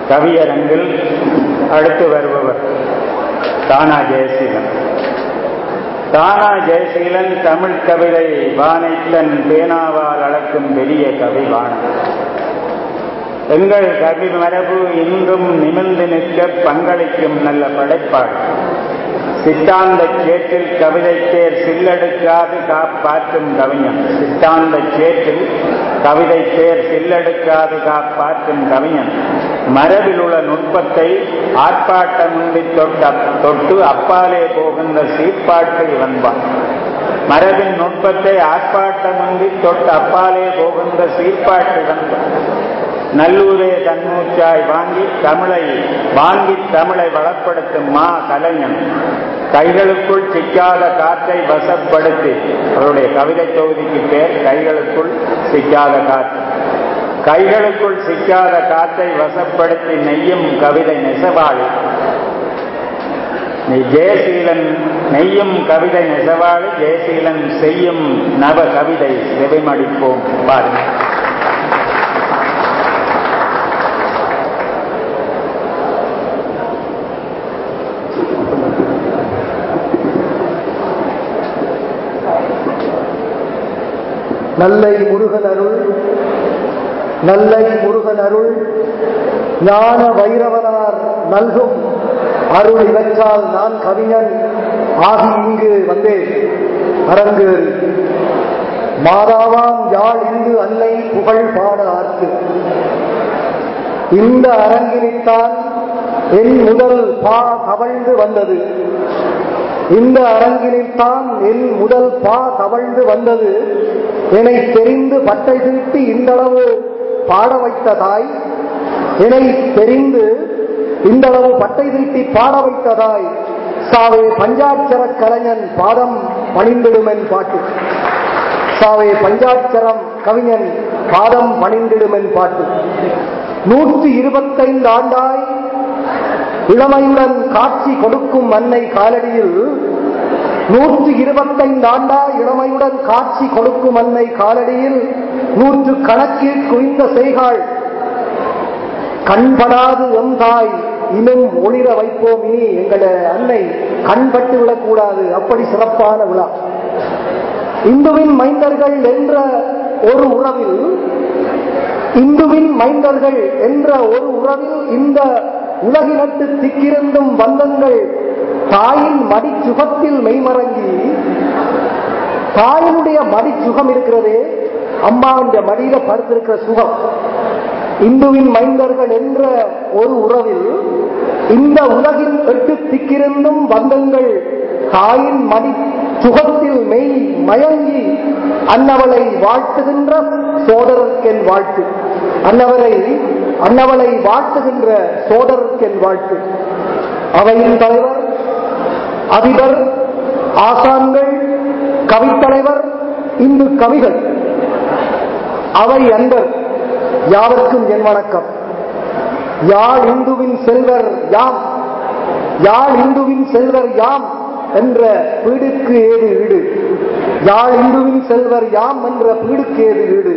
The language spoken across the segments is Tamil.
கவியரங்கில் அடுத்து வருபவர் தானா ஜெயசீலன் தானா ஜெயசீலன் தமிழ் கவிதை வானைத்தன் பேனாவால் அளக்கும் பெரிய கவி வானம் எங்கள் கவி மரபு இன்றும் நிமிர்ந்து நிற்க பங்களிக்கும் நல்ல படைப்பாடு சித்தாந்த சேற்றில் கவிதை தேர் சில்லெடுக்காது காப்பாற்றும் கவிஞன் சித்தாந்த சேற்றில் கவிதை தேர் சில்லெடுக்காது காப்பாற்றும் கவிஞன் மரபில் உள்ள நுட்பத்தை ஆர்ப்பாட்டமின்றி தொட்ட தொட்டு அப்பாலே போகின்ற சீர்பாட்டை வந்தான் மரபின் நுட்பத்தை ஆர்ப்பாட்டமின்றி தொட்டு அப்பாலே போகின்ற சீர்பாட்டை வந்தான் நல்லூரே தன்மூச்சாய் வாங்கி தமிழை வாங்கி தமிழை வளப்படுத்தும் மா கலைஞன் கைகளுக்குள் சிக்காத காற்றை வசப்படுத்தி அவருடைய கவிதை தொகுதிக்கு பேர் கைகளுக்குள் சிக்காத காற்று கைகளுக்குள் சிக்காத காற்றை வசப்படுத்தி நெய்யும் கவிதை நெசவாளி நீ ஜெயசீலன் நெய்யும் கவிதை நெசவாளி ஜெயசீலன் செய்யும் நவ கவிதை செவிமடிப்போம் பாருங்கள் நல்லை முருகன் அருள் நல்லை முருகன் அருள் ஞான வைரவனார் நல்கும் அருள் இவற்றால் நான் கவிஞன் ஆகி இங்கு வந்தேன் அரங்கு மாதாவாம் யாழ் இங்கு அன்னை புகழ் பாட ஆர்த்து இந்த அரங்கினித்தான் என் முதல் பா கவழ்ந்து வந்தது இந்த அரங்கினில்தான் என் முதல் பா தவழ்ந்து வந்தது என்னை தெரிந்து பட்டை தீட்டி இந்தளவு பாட வைத்த தாய் என்னை தெரிந்து இந்தளவு பட்டை தீட்டி பாட வைத்த தாய் சாவே பஞ்சாட்சர கலைஞன் பாதம் பணிந்திடுமென் பாட்டு சாவே பஞ்சாட்சரம் கவிஞன் பாதம் பணிந்திடுமென் பாட்டு நூற்றி இருபத்தைந்து ஆண்டாய் இளமையுடன் காட்சி கொடுக்கும் அன்னை காலடியில் நூற்று இருபத்தைந்து ஆண்டா இளமையுடன் காட்சி கொடுக்கும் அன்னை காலடியில் நூற்று கணக்கில் குவிந்த செய்காள் கண்படாது எம் தாய் இன்னும் ஒளிர வைப்போம் இனி எங்கள அன்னை கண்பட்டு விடக்கூடாது அப்படி சிறப்பான விழா இந்துவின் மைந்தர்கள் என்ற ஒரு உறவில் இந்துவின் மைந்தர்கள் என்ற ஒரு உறவில் இந்த உலகினட்டு திக்கிருந்தும் பந்தங்கள் தாயின் மடிச்சுகத்தில் மெய்மறங்கி தாயினுடைய மடிச்சுகம் இருக்கிறதே அம்மாவுடைய மடியில படுத்திருக்கிற சுகம் இந்துவின் மைந்தர்கள் என்ற ஒரு உறவில் இந்த உலகின் எட்டு திக்கிருந்தும் பந்தங்கள் தாயின் மடி சுகத்தில் மெய் மயங்கி அன்னவளை வாழ்த்துகின்ற சோதரர்க்கென் வாழ்த்து அன்னவரை அன்னவளை வாழ்த்துகின்ற சோதரர்க்கென் வாழ்த்து அவையின் தலைவர் அதிபர் ஆசான்கள் கவித்தலைவர் இந்து கவிகள் அவை அன்பர் யாவருக்கும் என் வணக்கம் யாழ் இந்துவின் செல்வர் யாம் யாழ் இந்துவின் செல்வர் யாம் என்ற பீடுக்கு ஏது ஈடு யாழ் இந்துவின் செல்வர் யாம் என்ற பீடுக்கு ஏது ஈடு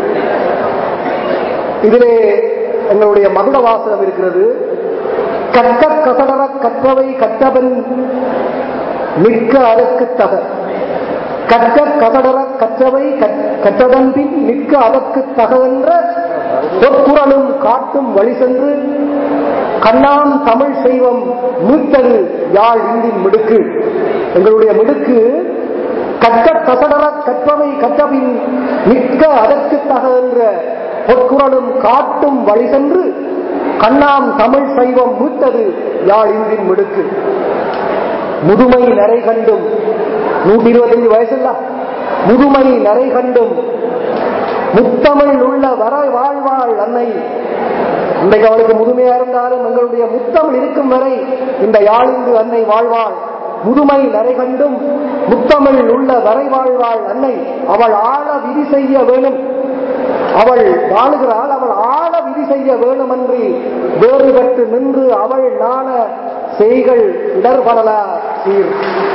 இதிலே எங்களுடைய மகுட வாசகம் இருக்கிறது கற்க கசடர கற்றவை கற்றவன் நிற்க அதற்கு தக கற்க கசடர கற்றவை கற்றதன்பின் நிற்க அதற்கு தகவென்ற சொற்குறளும் காட்டும் வழி சென்று கண்ணாம் தமிழ் செய்வம் மீட்டது யாழ் இந்தின் மிடுக்கு எங்களுடைய மிடுக்கு கற்க கசடர கற்றவை கற்றபின் நிற்க அதற்கு தகவென்ற பொற்குறளும் காட்டும் வழி சென்று கண்ணாம் தமிழ் சைவம் மீட்டது யாழ் இந்தின் மிடுக்கு முதுமை நிறை கண்டும் நூற்றி இருபத்தஞ்சு வயசுல முதுமை நிறை கண்டும் முத்தமிழ் உள்ள வர வாழ்வாள் அன்னை இன்றைக்கு அவளுக்கு முதுமையா இருந்தாலும் எங்களுடைய முத்தமிழ் இருக்கும் வரை இந்த யாழிந்து அன்னை வாழ்வாள் முதுமை நிறை கண்டும் முத்தமிழ் உள்ள வரை வாழ்வாள் அன்னை அவள் ஆழ விதி செய்ய வேணும் அவள் வாழுகிறாள் அவள் ஆழ விதி செய்ய வேணுமன்றி வேறுபட்டு நின்று அவள் நாண செய்கள் இடர்படல சீர்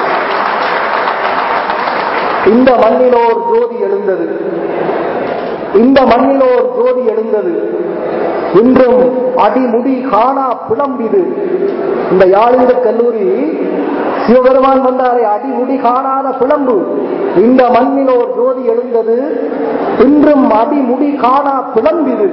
இந்த மண்ணிலோர் ஜோதி எழுந்தது இந்த மண்ணிலோர் ஜோதி எழுந்தது இன்றும் அடிமுடி காணா பிளம்பிது இந்த யாழிந்த கல்லூரி சிவபெருமான் வந்தாரே அடிமுடி காணாத பிளம்பு இந்த மண்ணிலோர் ஜோதி எழுந்தது இன்றும் அடிமுடி காணா பிளம்பிது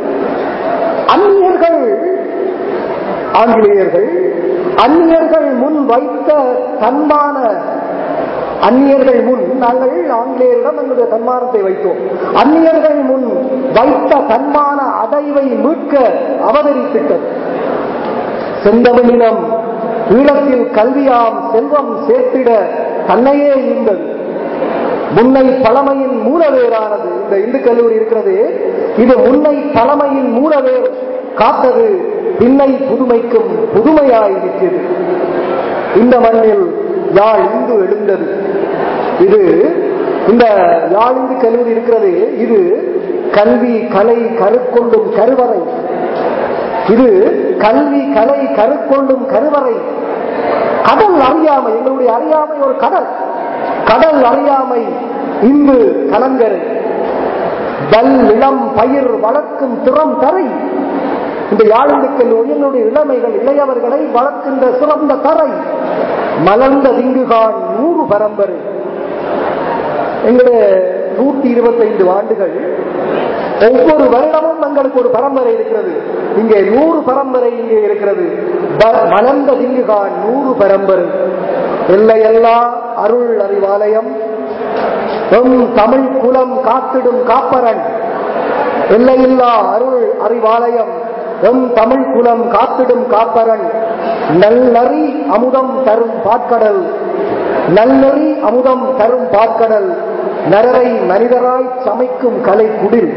அந்நியர்கள் ஆங்கிலேயர்கள் அந்நியர்கள் முன் வைத்த தன்மான அந்நியர்கள் முன் நாங்கள் ஆங்கிலேயரிடம் எங்களுடைய தன்மானத்தை வைத்தோம் அந்நியர்கள் முன் வைத்த தன்மான அடைவை மீட்க அவதரித்திட்டது செந்தமிழினம் ஈழத்தில் கல்வியாம் செல்வம் சேர்த்திட தன்னையே ஈந்தது முன்னை பழமையின் மூலவேரானது இந்த இந்து கல்லூரி இருக்கிறது இது முன்னை பழமையின் மூலவேர் காத்தது பின்னை புதுமைக்கும் புதுமையாய் இருக்கிறது இந்த மண்ணில் யாழ் இந்து எழுந்தது இது இந்த யாழ் இந்து கல்லூரி இருக்கிறது இது கல்வி கலை கருக்கொண்டும் கருவறை இது கல்வி கலை கருக்கொண்டும் கருவறை கடல் அறியாமை எங்களுடைய அறியாமை ஒரு கடல் கடல் அறியாமை இந்து கலங்கரை வல் இளம் பயிர் வளர்க்கும் திறம் தரை இந்த யாழிந்துக்கள் உயர்னுடைய இளமைகள் இளையவர்களை வளர்க்கின்ற சிறந்த தரை மலர்ந்த திங்குகான் நூறு பரம்பரை எங்களுடைய நூற்றி இருபத்தைந்து ஆண்டுகள் ஒவ்வொரு வருடமும் எங்களுக்கு ஒரு பரம்பரை இருக்கிறது இங்கே நூறு பரம்பரை இங்கே இருக்கிறது ப- மலர்ந்த திங்குகான் நூறு பரம்பரை எல்லையெல்லா அருள் அறிவாலயம் எம் தமிழ் குலம் காத்திடும் காப்பரன் எல்லையில்லா அருள் அறிவாலயம் எம் தமிழ் குலம் காத்திடும் காப்பரன் நல்லறி அமுதம் தரும் பாற்கடல் நல்லறி அமுதம் தரும் பாற்கடல் நரரை மனிதராய் சமைக்கும் கலை குடில்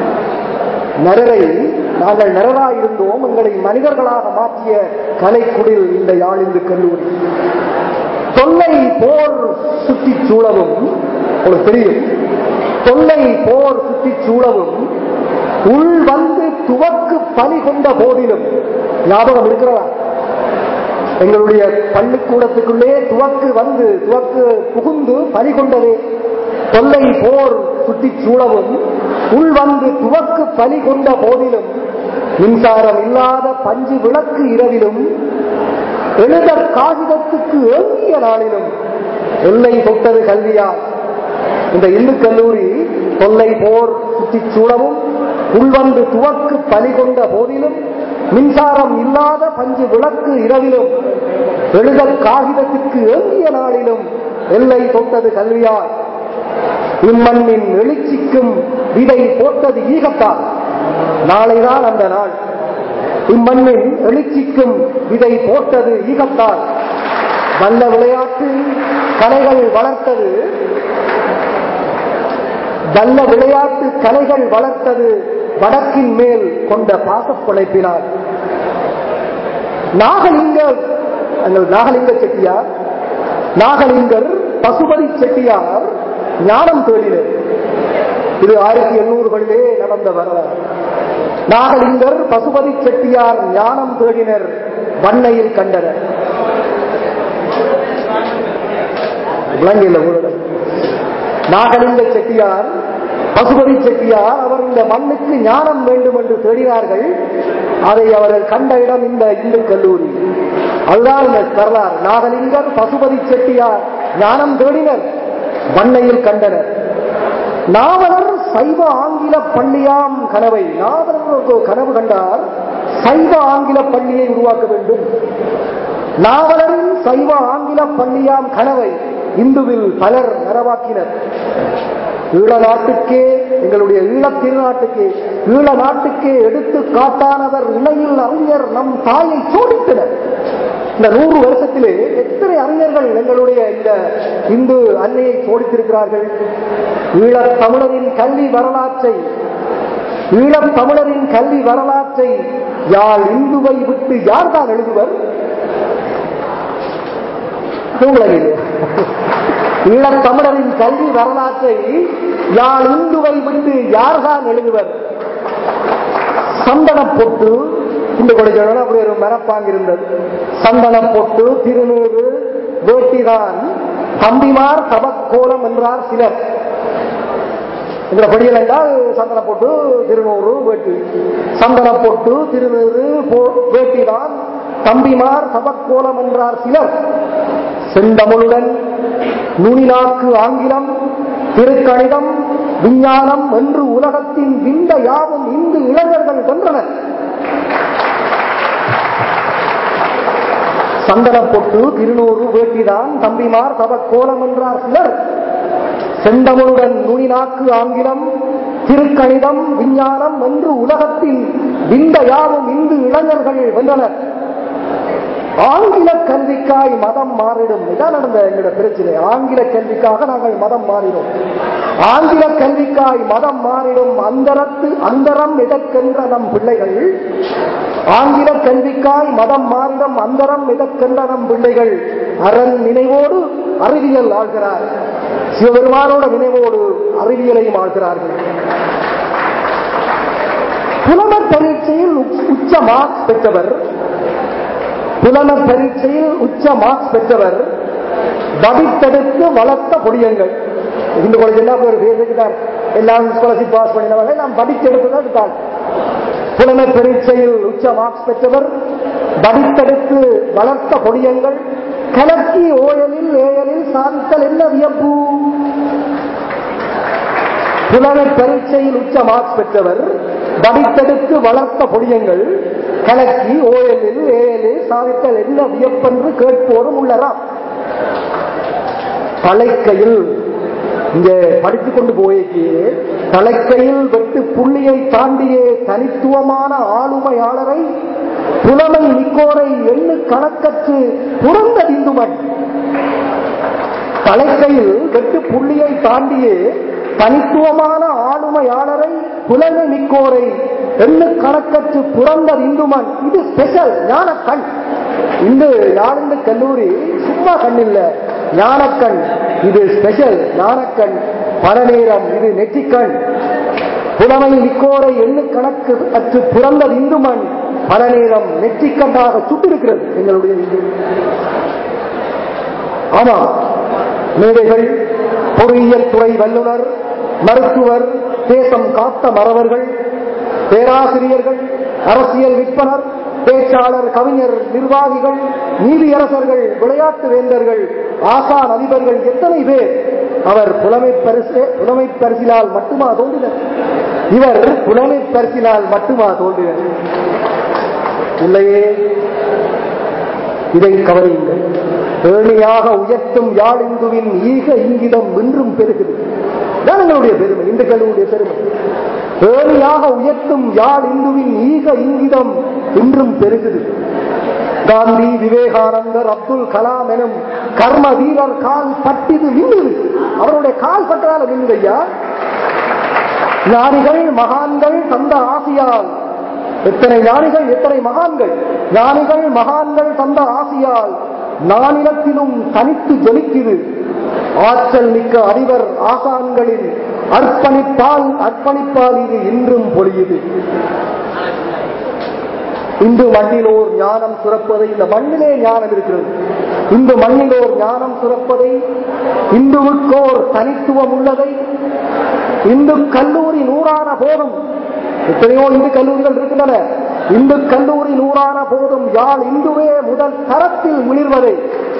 நரரை நாங்கள் நரராய் இருந்தோம் எங்களை மனிதர்களாக மாற்றிய கலைக்குடில் இந்த யாழிந்து கல்லூரி தொல்லை போர் சுற்றி சூழவும் உங்களுக்கு தெரியும் தொல்லை போர் சுற்றி சூழவும் உள் வந்து துவக்கு பலி கொண்ட போதிலும் ஞாபகம் இருக்கிறதா எங்களுடைய பள்ளிக்கூடத்துக்குள்ளே துவக்கு வந்து துவக்கு புகுந்து பலி கொண்டதே தொல்லை போர் சுற்றி சூழவும் உள் வந்து துவக்கு பலி கொண்ட போதிலும் மின்சாரம் இல்லாத பஞ்சு விளக்கு இரவிலும் எழுத காகிதத்துக்கு ஏங்கிய நாளிலும் எல்லை தொட்டது கல்வியால் இந்த இந்து கல்லூரி தொல்லை போர் சுற்றி சூழவும் உள்வந்து துவக்கு பலி கொண்ட போதிலும் மின்சாரம் இல்லாத பஞ்சு விளக்கு இரவிலும் எழுத காகிதத்துக்கு ஏங்கிய நாளிலும் எல்லை தொட்டது கல்வியால் இம்மண்ணின் எழுச்சிக்கும் விதை போட்டது ஈகத்தால் நாளைதான் அந்த நாள் இம்மண்ணின் எழுச்சிக்கும் விதை போட்டது ஈகத்தால் வல்ல விளையாட்டு கலைகள் வளர்த்தது வல்ல விளையாட்டு கலைகள் வளர்த்தது வடக்கின் மேல் கொண்ட பாசப்படைப்பினார் நாகலிங்கர் எங்கள் நாகலிங்க செட்டியார் நாகலிங்கர் பசுபதி செட்டியார் ஞானம் தேடினர் இது ஆயிரத்தி எண்ணூறுகளிலே நடந்த வரலாறு நாகலிங்கர் பசுபதி செட்டியார் ஞானம் தேடினர் வண்ணையில் கண்டனர் விளங்கியில் ஊழல் நாகலிங்க செட்டியார் பசுபதி செட்டியார் அவர் இந்த மண்ணுக்கு ஞானம் வேண்டும் என்று தேடினார்கள் அதை அவர்கள் கண்ட இடம் இந்த இந்து கல்லூரி அதுதான் இந்த வரலாறு நாகலிங்கர் பசுபதி செட்டியார் ஞானம் தேடினர் வண்ணையில் கண்டனர் நாவலர் சைவ ஆங்கில பள்ளியாம் கனவை நாவலர் ஒரு கனவு கண்டார் சைவ ஆங்கில பள்ளியை உருவாக்க வேண்டும் நாவலரின் சைவ ஆங்கில பள்ளியாம் கனவை இந்துவில் பலர் நரவாக்கினர் ஈழ நாட்டுக்கே எங்களுடைய ஈழத் திருநாட்டுக்கே ஈழ நாட்டுக்கே எடுத்து காட்டானவர் இணையில் அறிஞர் நம் தாயை சோடித்தனர் இந்த நூறு வருஷத்திலே எத்தனை அறிஞர்கள் எங்களுடைய இந்த இந்து அன்னையை சோடித்திருக்கிறார்கள் ஈழத் தமிழரின் கல்வி வரலாற்றை ஈழத் தமிழரின் கல்வி வரலாற்றை யாழ் இந்துவை விட்டு யார்தான் எழுதுவர் தூங்கலையிலே ஈழத் தமிழரின் கல்வி வரலாற்றை யாழ் இந்துவை விட்டு யார்தான் எழுதுவர் சந்தன பொட்டு இந்த கொடுக்கணும் அப்படி ஒரு மரப்பாங்க இருந்தது சந்தன பொட்டு திருநூறு வேட்டிதான் தம்பிமார் சபக்கோலம் என்றார் சிலர் இந்த படியல் என்றால் சந்தன போட்டு திருநூறு வேட்டி சந்தன போட்டு திருநூறு போ- வேட்டிதான் தம்பிமார் சபக்கோலம் என்றார் சிலர் செந்தமிழுடன் நுனிநாக்கு ஆங்கிலம் திருக்கணிதம் விஞ்ஞானம் என்று உலகத்தின் விந்த யாவும் இந்து இளைஞர்கள் வென்றனர் சந்தன பொட்டு திருநூறு வேட்டிதான் தம்பிமார் சபக்கோலம் என்றார் சிலர் செந்தமிழுடன் நுனிநாக்கு ஆங்கிலம் திருக்கணிதம் விஞ்ஞானம் என்று உலகத்தின் விந்த யாவும் இந்து இளைஞர்கள் வென்றனர் ஆங்கில கல்விக்காய் மதம் மாறிடும் இதான் நடந்த எங்களோட பிரச்சனை ஆங்கில கல்விக்காக நாங்கள் மதம் மாறினோம் ஆங்கில கல்விக்காய் மதம் மாறிடும் அந்தரத்து அந்தரம் மிதக்கின்ற நம் பிள்ளைகள் ஆங்கில கல்விக்காய் மதம் மாறிடும் அந்தரம் மிதக்கின்ற நம் பிள்ளைகள் அரண் நினைவோடு அறிவியல் ஆள்கிறார் சிவபெருமானோட நினைவோடு அறிவியலையும் ஆள்கிறார்கள் புலமர் பரீட்சையில் உச்- உச்ச மார்க்ஸ் பெற்றவர் புலமர் பரீட்சையில் உச்ச மார்க்ஸ் பெற்றவர் படித்தெடுத்து வளர்த்த பொடியங்கள் இந்த காலேஜ் என்ன ஒரு பேர் இருக்கிறார் எல்லாம் ஸ்காலர்ஷிப் பாஸ் பண்ணினவங்க நாம் படித்தெடுத்து தான் எடுத்தாங்க புலமர் பரீட்சையில் உச்ச மார்க்ஸ் பெற்றவர் படித்தெடுத்து வளர்த்த பொடியங்கள் கலக்கி ஓயலில் ஏயலில் சாதித்தல் என்ன வியப்பு புலவர் பரீட்சையில் உச்ச மார்க்ஸ் பெற்றவர் படித்தெடுத்து வளர்த்த பொடியங்கள் கலக்கி ஓயலில் ஏயலில் சாதித்தல் என்ன வியப்பென்று கேட்போரும் உள்ளரா தலைக்கையில் இங்கே படித்துக் கொண்டு போய்க்கு தலைக்கையில் வெட்டு புள்ளியை தாண்டியே தனித்துவமான ஆளுமையாளரை புலமை நிக்கோரை எண்ணு கணக்கற்று புறந்த இந்துமன் தலைக்கையில் வெட்டு புள்ளியை தாண்டியே தனித்துவமான ஆளுமையாளரை புலமை மிக்கோரை எண்ணு கணக்கற்று புறந்த இந்துமன் இது ஸ்பெஷல் ஞான கண் இந்த யாழிந்த கல்லூரி சும்மா கண் இல்ல ஞானக்கண் இது ஸ்பெஷல் ஞானக்கண் பல நேரம் இது நெற்றிக்கண் புலமை மிக்கோரை எண்ணு கணக்கு அற்று பிறந்த இந்துமன் பல நேரம் நெற்றிக்கண்டாக சுட்டிருக்கிறது எங்களுடைய இந்து ஆமா மேதைகள் பொறியியல் துறை வல்லுனர் மருத்துவர் தேசம் காத்த மறவர்கள் பேராசிரியர்கள் அரசியல் விற்பனர் பேச்சாளர் கவிஞர் நிர்வாகிகள் நீதியரசர்கள் விளையாட்டு வேந்தர்கள் ஆசான் அதிபர்கள் எத்தனை பேர் அவர் புலமை பரிசு புலமை பரிசிலால் மட்டுமா தோன்றினர் இவர் புலமை பரிசிலால் மட்டுமா தோன்றினர் இல்லையே இதை கவனியுங்கள் ஏணியாக உயர்த்தும் யாழிந்துவின் ஈக இங்கிதம் இன்றும் பெருகுது இதான் எங்களுடைய பெருமை இந்த கல்வியுடைய பெருமை ஏணியாக உயர்த்தும் யாழ் இந்துவின் ஈக இங்கிதம் இன்றும் பெருகுது காந்தி விவேகானந்தர் அப்துல் கலாம் எனும் கர்ம வீரர் கால் பட்டிது நின்றுது அவருடைய கால் பட்டால நின்றுது ஐயா ஞானிகள் மகான்கள் தந்த ஆசியால் எத்தனை ஞானிகள் எத்தனை மகான்கள் ஞானிகள் மகான்கள் தந்த ஆசியால் நானிலத்திலும் தனித்து ஜொலிக்குது ஆற்றல் மிக்க அறிவர் ஆசான்களின் அர்ப்பணிப்பால் அர்ப்பணிப்பால் இது இன்றும் பொழியுது இந்து மண்ணிலோர் ஞானம் சுரப்பதை இந்த மண்ணிலே ஞானம் இருக்கிறது இந்து மண்ணிலோர் ஞானம் சுரப்பதை இந்துவுக்கோர் தனித்துவம் உள்ளதை இந்து கல்லூரி நூறான போதும் எத்தனையோ இந்து கல்லூரிகள் இருக்கின்றன இந்து கல்லூரி நூறான போதும் யாழ் இந்துவே முதல் தரத்தில் மிளிர்வதை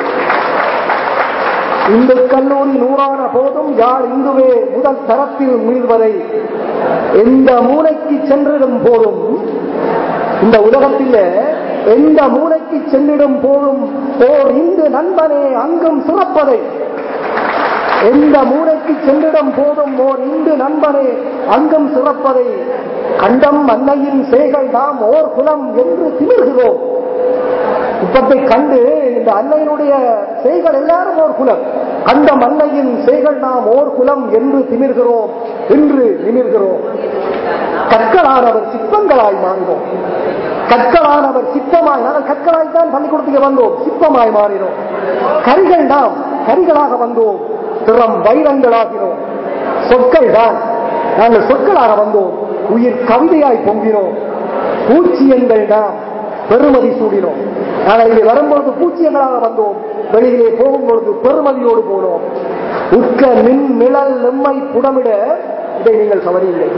இந்து கல்லூரி நூறான போதும் யாழ் இந்துவே முதல் தரத்தில் மிளிர்வதை எந்த மூளைக்கு சென்றிடும் போதும் இந்த உலகத்தில் எந்த மூளைக்கு சென்றிடும் போதும் ஓர் இந்து நண்பனே அங்கும் சிறப்பதை எந்த மூளைக்கு சென்றிடம் போதும் ஓர் இந்து நண்பனே அங்கம் சிறப்பதை கண்டம் அன்னையின் சேகள் நாம் ஓர் குலம் என்று திமிர்கிறோம் இப்பத்தை கண்டு இந்த அன்னையினுடைய செய்கள் எல்லாரும் ஓர் குலம் கண்டம் அன்னையின் செய்கள் நாம் ஓர் குலம் என்று திமிர்கிறோம் என்று நிமிர்கிறோம் கற்களானவர் சிற்பங்களாய் மாறினோம் கற்களானவர் சிற்பமாய் நாங்கள் கற்களாய் தான் பள்ளிக்கூடத்துக்கு வந்தோம் சிற்பமாய் மாறினோம் கரிகள் நாம் கரிகளாக வந்தோம் திறம் வைரங்களாகினோம் சொற்கள் தான் நாங்கள் சொற்களாக வந்தோம் உயிர் கவிதையாய் பொங்கினோம் பூச்சியங்கள் நாம் பெருமதி சூடினோம் நாங்கள் இங்கே வரும்பொழுது பூச்சியங்களாக வந்தோம் வெளியிலே போகும்பொழுது பெருமதியோடு போனோம் உட்க மின் நிழல் நெம்மை புடமிட இதை நீங்கள் கவனியுங்கள்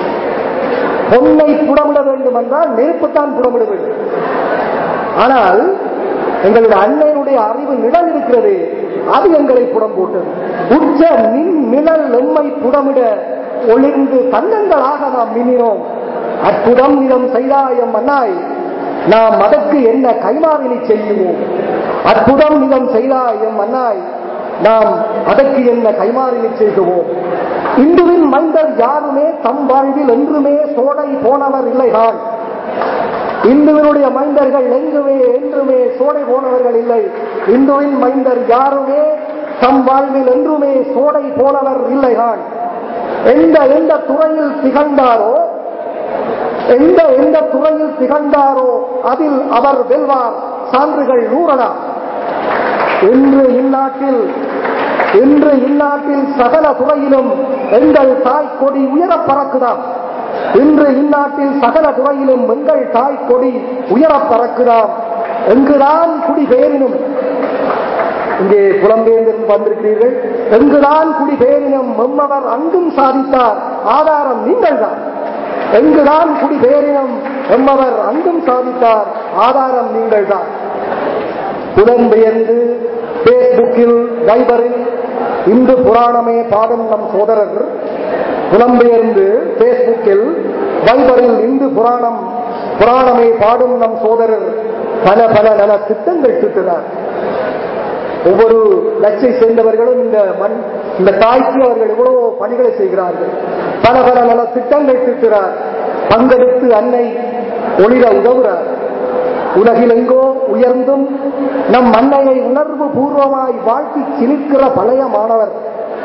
பொன்னை புடமிட வேண்டும் என்றால் நெருப்புத்தான் புடமிட வேண்டும் ஆனால் எங்களுடைய அன்னையினுடைய அறிவு நிழல் இருக்கிறது அது எங்களை புடம் போட்டது உச்ச மின் நிழல் எம்மை புடமிட ஒளிர்ந்து தன்னங்களாக நாம் மின்னினோம் அற்புதம் நிலம் செய்தாயம் அண்ணாய் நாம் அதற்கு என்ன கைமாவினை செய்யுவோம் அற்புதம் நிலம் செய்தாயம் அண்ணாய் நாம் அதற்கு என்ன கைமாறினை செய்குவோம் இந்துவின் மைந்தர் யாருமே தம் வாழ்வில் என்றுமே சோடை போனவர் இல்லைதான் இந்துவினுடைய மைந்தர்கள் எங்குமே என்றுமே சோடை போனவர்கள் இல்லை இந்துவின் மைந்தர் யாருமே தம் வாழ்வில் என்றுமே சோடை போனவர் இல்லைதான் எந்த எந்த துறையில் திகழ்ந்தாரோ எந்த எந்த துறையில் திகழ்ந்தாரோ அதில் அவர் வெல்வார் சான்றுகள் நூறனா இன்று இந்நாட்டில் இன்று இந்நாட்டில் சகல துறையிலும் எங்கள் தாய் கொடி உயர பறக்குதாம் இன்று இந்நாட்டில் சகல துறையிலும் எங்கள் தாய் கொடி உயர பறக்குதாம் எங்குதான் குடிபெயரினும் இங்கே புலம்பெயர்ந்து வந்திருக்கிறீர்கள் எங்குதான் குடிபெயரினும் எம்மவர் அங்கும் சாதித்தார் ஆதாரம் நீங்கள்தான் எங்குதான் குடிபெயரினும் எம்மவர் அங்கும் சாதித்தார் ஆதாரம் நீங்கள்தான் புலம்பெயர்ந்து பேஸ்புக்கில் வைபரில் இந்து புராணமே பாடும் நம் சோதரர் புலம்பெயர்ந்து பேஸ்புக்கில் வைபரில் இந்து புராணம் புராணமே பாடும் நம் சோதரர் பல பல நல திட்டங்கள் திட்டுகிறார் ஒவ்வொரு லட்சை சேர்ந்தவர்களும் இந்த மண் இந்த தாய்க்கு அவர்கள் எவ்வளவு பணிகளை செய்கிறார்கள் பல பல நல திட்டங்கள் திட்டுகிறார் பங்கெடுத்து அன்னை ஒளிர உதவுகிறார் உலகிலெங்கோ உயர்ந்தும் நம் அன்னையை உணர்வு பூர்வமாய் வாழ்த்தி சிலிக்கிற பழைய மாணவர்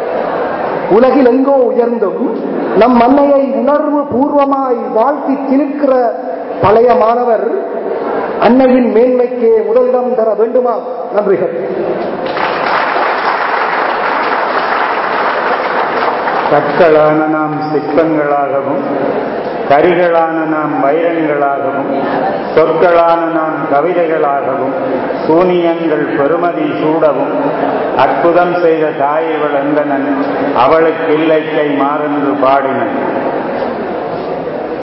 உலகில் எங்கோ உயர்ந்தும் நம் அன்னையை உணர்வு பூர்வமாய் வாழ்த்தி சிலிக்கிற பழைய மாணவர் அன்னையின் மேன்மைக்கே முதலிடம் தர வேண்டுமா நன்றிகள் கற்களான நாம் சிற்பங்களாகவும் கரிகளான நாம் வைரங்களாகவும் சொற்களான நாம் கவிதைகளாகவும் சூனியங்கள் பெருமதி சூடவும் அற்புதம் செய்த தாயிவள் எந்தனன் அவளுக்கு இல்லை கை மாறென்று பாடினன்